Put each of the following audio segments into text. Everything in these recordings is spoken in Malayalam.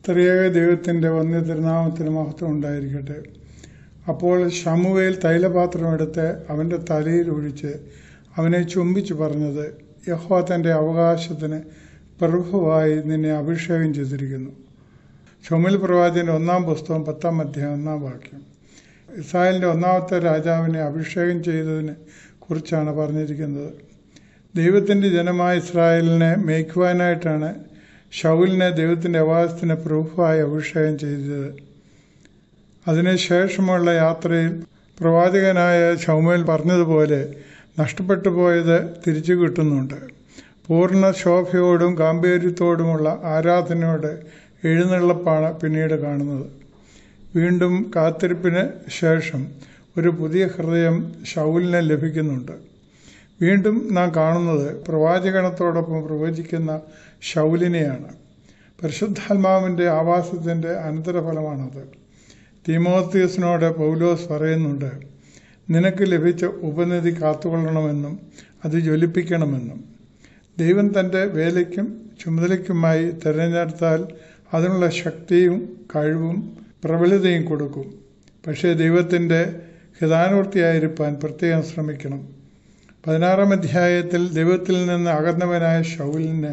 ത്രിയേക ദൈവത്തിന്റെ വന്യ തിരുനാമത്തിന് മഹത്വം ഉണ്ടായിരിക്കട്ടെ അപ്പോൾ ഷമുവേൽ തൈലപാത്രമെടുത്ത് അവന്റെ തലയിൽ ഒഴിച്ച് അവനെ ചുംബിച്ചു പറഞ്ഞത് യഹോ തന്റെ അവകാശത്തിന് പ്രഭുവായി നിന്നെ അഭിഷേകം ചെയ്തിരിക്കുന്നു ഷമുൽ പ്രവാചകന്റെ ഒന്നാം പുസ്തകം പത്താം അധ്യായം ഒന്നാം വാക്യം ഇസ്രായേലിന്റെ ഒന്നാമത്തെ രാജാവിനെ അഭിഷേകം ചെയ്തതിനെ കുറിച്ചാണ് പറഞ്ഞിരിക്കുന്നത് ദൈവത്തിന്റെ ജനമായ ഇസ്രായേലിനെ മേയ്ക്കുവാനായിട്ടാണ് ഷൗലിനെ ദൈവത്തിന്റെ അവകാശത്തിന് പ്രഭുവായി അഭിഷേകം ചെയ്തത് അതിനുശേഷമുള്ള യാത്രയിൽ പ്രവാചകനായ ഷൗമേൽ പറഞ്ഞതുപോലെ നഷ്ടപ്പെട്ടു പോയത് തിരിച്ചു കിട്ടുന്നുണ്ട് പൂർണ്ണ ശോഭയോടും ഗാംഭീര്യത്തോടുമുള്ള ആരാധനയോട് എഴുന്നള്ളപ്പാണ് പിന്നീട് കാണുന്നത് വീണ്ടും കാത്തിരിപ്പിന് ശേഷം ഒരു പുതിയ ഹൃദയം ഷൗലിന് ലഭിക്കുന്നുണ്ട് വീണ്ടും നാം കാണുന്നത് പ്രവാചകണത്തോടൊപ്പം പ്രവചിക്കുന്ന ഷൗലിനെയാണ് പരിശുദ്ധാത്മാവിന്റെ ആവാസത്തിന്റെ അനന്തരഫലമാണത് തീമോത്തിയസിനോട് പൗലോസ് പറയുന്നുണ്ട് നിനക്ക് ലഭിച്ച ഉപനിധി കാത്തുകൊള്ളണമെന്നും അത് ജ്വലിപ്പിക്കണമെന്നും ദൈവം തന്റെ വേലയ്ക്കും ചുമതലയ്ക്കുമായി തിരഞ്ഞെടുത്താൽ അതിനുള്ള ശക്തിയും കഴിവും പ്രബലതയും കൊടുക്കും പക്ഷേ ദൈവത്തിന്റെ ഹിതാനുവർത്തിയായിരിക്കാൻ പ്രത്യേകം ശ്രമിക്കണം പതിനാറാം അധ്യായത്തിൽ ദൈവത്തിൽ നിന്ന് അകന്നവനായ ഷൗലിനെ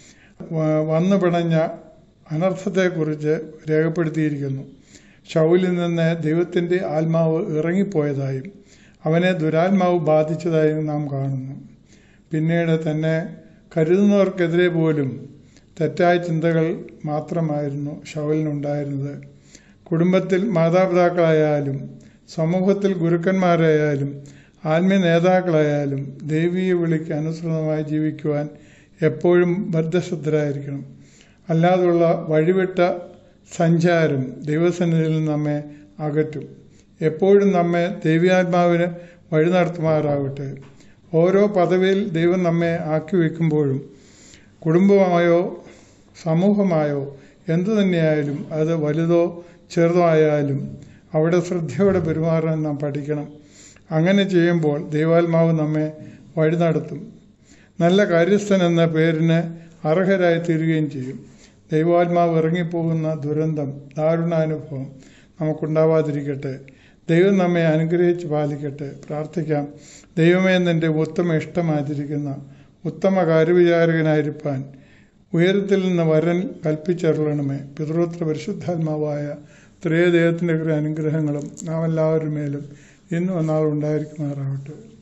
വന്നു പിണഞ്ഞ അനർത്ഥത്തെക്കുറിച്ച് രേഖപ്പെടുത്തിയിരിക്കുന്നു ഷൗലിൽ നിന്ന് ദൈവത്തിന്റെ ആത്മാവ് ഇറങ്ങിപ്പോയതായും അവനെ ദുരാത്മാവ് ബാധിച്ചതായും നാം കാണുന്നു പിന്നീട് തന്നെ കരുതുന്നവർക്കെതിരെ പോലും തെറ്റായ ചിന്തകൾ മാത്രമായിരുന്നു ഷൗലിനുണ്ടായിരുന്നത് കുടുംബത്തിൽ മാതാപിതാക്കളായാലും സമൂഹത്തിൽ ഗുരുക്കന്മാരായാലും ആത്മീയ നേതാക്കളായാലും ദൈവീയ വിളിക്ക് അനുസൃതമായി ജീവിക്കുവാൻ എപ്പോഴും ബദ്ധശ്രദ്ധരായിരിക്കണം അല്ലാതുള്ള വഴിവിട്ട സഞ്ചാരം ദൈവസന്നിധിയിൽ നിന്ന് നമ്മെ അകറ്റും എപ്പോഴും നമ്മെ ദൈവ്യാത്മാവിന് വഴി നടത്തുമാറാകട്ടെ ഓരോ പദവിയിൽ ദൈവം നമ്മെ ആക്കി വയ്ക്കുമ്പോഴും കുടുംബമായോ സമൂഹമായോ എന്തു തന്നെയായാലും അത് വലുതോ ചെറുതോ ആയാലും അവിടെ ശ്രദ്ധയോടെ പെരുമാറാൻ നാം പഠിക്കണം അങ്ങനെ ചെയ്യുമ്പോൾ ദൈവാത്മാവ് നമ്മെ വഴി നടത്തും നല്ല കാര്യസ്ഥൻ എന്ന പേരിന് അർഹരായി തീരുകയും ചെയ്യും ദൈവാത്മാവ് ഇറങ്ങിപ്പോകുന്ന ദുരന്തം ദാരുണാനുഭവം നമുക്കുണ്ടാവാതിരിക്കട്ടെ ദൈവം നമ്മെ അനുഗ്രഹിച്ച് പാലിക്കട്ടെ പ്രാർത്ഥിക്കാം ദൈവമേ നിന്റെ ഉത്തമ ഇഷ്ടമാചരിക്കുന്ന ഉത്തമ കാര്യവിചാരകനായിരിക്കാൻ ഉയരത്തിൽ നിന്ന് വരൻ കൽപ്പിച്ചറിയണമേ പിതൃത്ര പരിശുദ്ധാത്മാവായ ത്രേയ ദൈവത്തിൻ്റെ അനുഗ്രഹങ്ങളും നാം എല്ലാവരുടെ മേലും ഇന്നും ഒന്നാൾ ഉണ്ടായിരിക്കുമാറാവട്ടെ